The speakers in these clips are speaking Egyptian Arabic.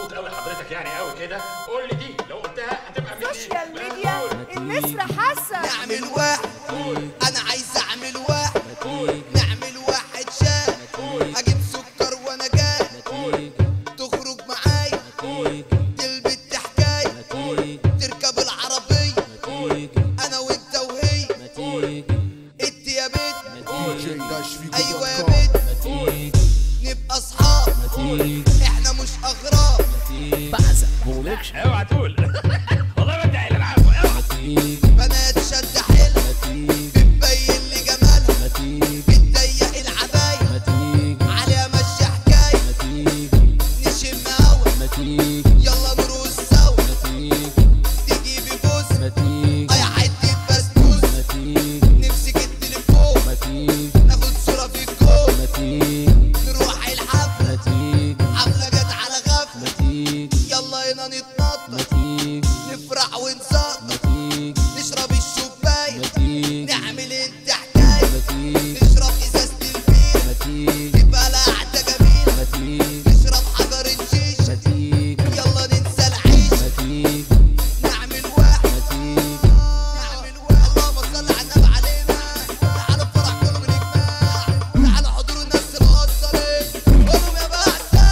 مبسوط قوي حضرتك يعني قوي كده قول لي دي لو قلتها هتبقى مني سوشيال ميديا النسر حسن نعمل واحد انا عايز اعمل واحد نعمل واحد شاي اجيب سكر وانا جاي تخرج معايا تلبس حكاية تركب العربية انا وانت وهي انت يا بنت ايوه يا بنت نبقى اصحاب احنا مش اغراب اوعى تقول والله ما انت قايل العفو اوعى بنات شد حيلها بتبين لي جمالها بتضيق العباية عليها مشي حكاية نشم هوا يلا نروح سوا تجيبي بوس اي حتة بسبوس نمسك التليفون ناخد صورة في الكون نروح الحفلة حفلة جت على غفلة يلا هنا نتنطط نفرح ونسقط نشرب الشوباية نعمل انت حكاية نشرب ازازة البيرة تبقى لها قعدة جميلة نشرب حجر الشيشة يلا ننسى العيش نعمل واحد نعمل واحد اللهم صل على النبي علينا تعالوا الفرح كله بالاجماع تعالوا حضور الناس المقصرين قولوا يا بعثة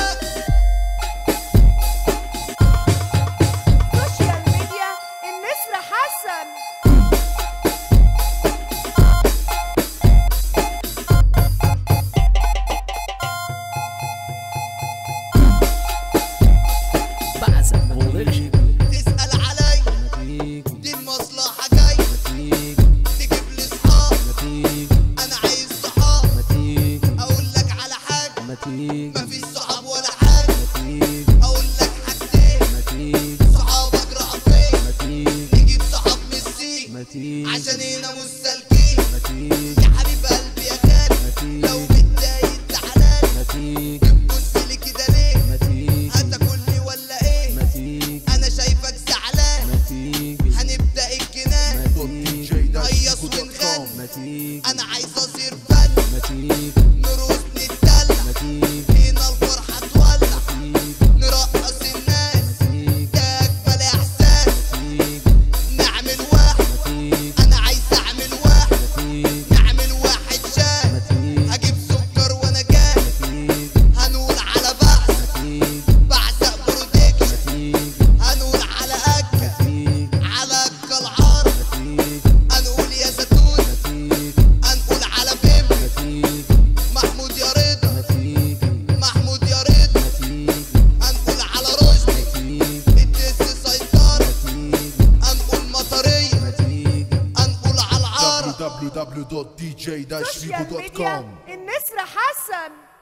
سوشيال ميديا النسر حسن تسأل علي دي المصلحة جاي تجيب لي صحاب أنا عايز صحاب أقول لك على حاجة مفيش صحاب ولا حاجة أقول لك حاجتين صحابك راحوا فين نجيب صحاب من السين عشان هنا مش سالكين يا حبيب قلبي يا غالي لو متضايق تعالى بتبص لي كده ليه هتاكلني ولا ايه انا شايفك زعلان هنبدا الجنان هيص ونغني انا عايز اصير فن نروس نتدلع هنا الفرحه تولع نرقص الناس ده اجمل احساس نعمل واحد انا عايز اعمل واحد نعمل واحد شاي اجيب سكر وانا جاي هنقول على بعث بعث برودكشن هنقول على اكل على اكل العار هنقول يا زيتون هنقول على بيب محمود يا رضا محمود يا رضا هنقول على رشدي الدس سيطرة هنقول مطرية هنقول على العار سوشيال ميديا www.dj-vigo.com النسر حسن